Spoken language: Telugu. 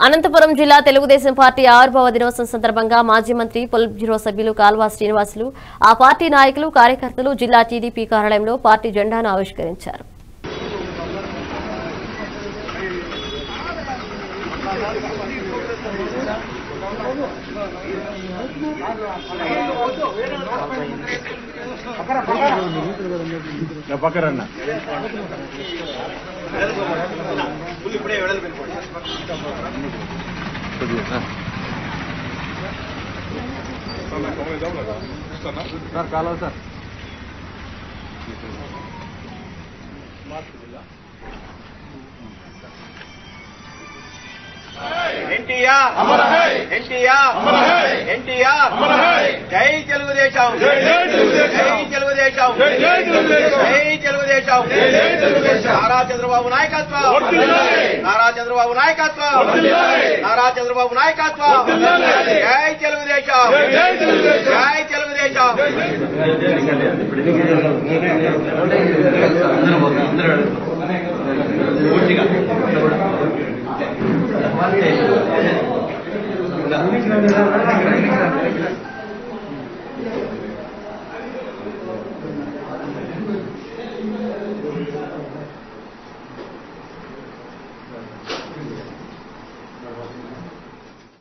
అనంతపురం జిల్లా తెలుగుదేశం పార్టీ ఆవిర్భావ దినోత్సవం సందర్భంగా మాజీ మంత్రి పొలిట్ బ్యూరో సభ్యులు కాల్వా శ్రీనివాసులు ఆ పార్టీ నాయకులు కార్యకర్తలు జిల్లా టీడీపీ కార్యాలయంలో పార్టీ జెండాను ఆవిష్కరించారు పక్కరన్న సార్ కాలవ సార్ ఎన్టీఆర్ ఎన్టీఆర్ ఎన్టీఆర్ జై తెలుగుదేశం జై తెలుగుదేశం జై తెలుగుదేశం నారా చంద్రబాబు నాయకత్వం నారా చంద్రబాబు నాయకత్వం నారా చంద్రబాబు నాయకత్వం జై తెలుగుదేశం జై తెలుగుదేశం పూర్తిగా